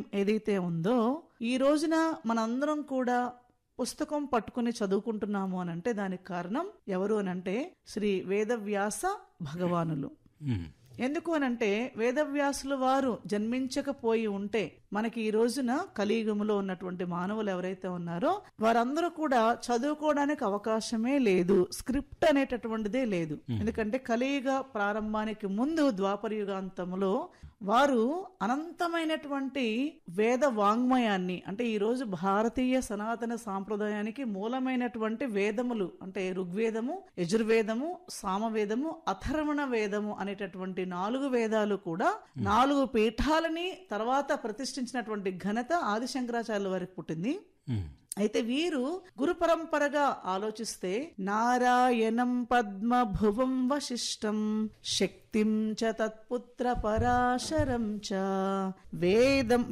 ఏదైతే ఉందో ఈ రోజున మనందరం కూడా పుస్తకం పట్టుకుని చదువుకుంటున్నాము అని అంటే దానికి కారణం ఎవరు అని అంటే శ్రీ వేదవ్యాస భగవానులు ఉమ్. ఎందుకు అనంటే వేదవ్యాసుల వారు జన్మించకపోయి ఉంటే మనకి ఈ రోజున కలియుగములో ఉన్నటువంటి మానవులు ఎవరైతే ఉన్నారో వారందరూ కూడా చదువుకోవడానికి అవకాశమే లేదు స్క్రిప్ట్ అనేటటువంటిదే లేదు ఎందుకంటే కలియుగ ప్రారంభానికి ముందు ద్వాపర యుగాంతంలో వారు అనంతమైనటువంటి వేద వాంగ్మయాన్ని అంటే ఈ రోజు భారతీయ సనాతన సాంప్రదాయానికి మూలమైనటువంటి వేదములు అంటే ఋగ్వేదము యజుర్వేదము సామవేదము అథర్వణ వేదము అనేటటువంటి నాలుగు వేదాలు కూడా నాలుగు పీఠాలని తర్వాత ప్రతిష్ఠించినటువంటి ఘనత ఆదిశంకరాచార్యుల వారికి పుట్టింది ఉమ్. అయితే వీరు గురు పరంపరగా ఆలోచిస్తే నారాయణం పద్మభువం వశిష్టం శక్తిం చ తత్పుత్ర పరాశరం చ వేదం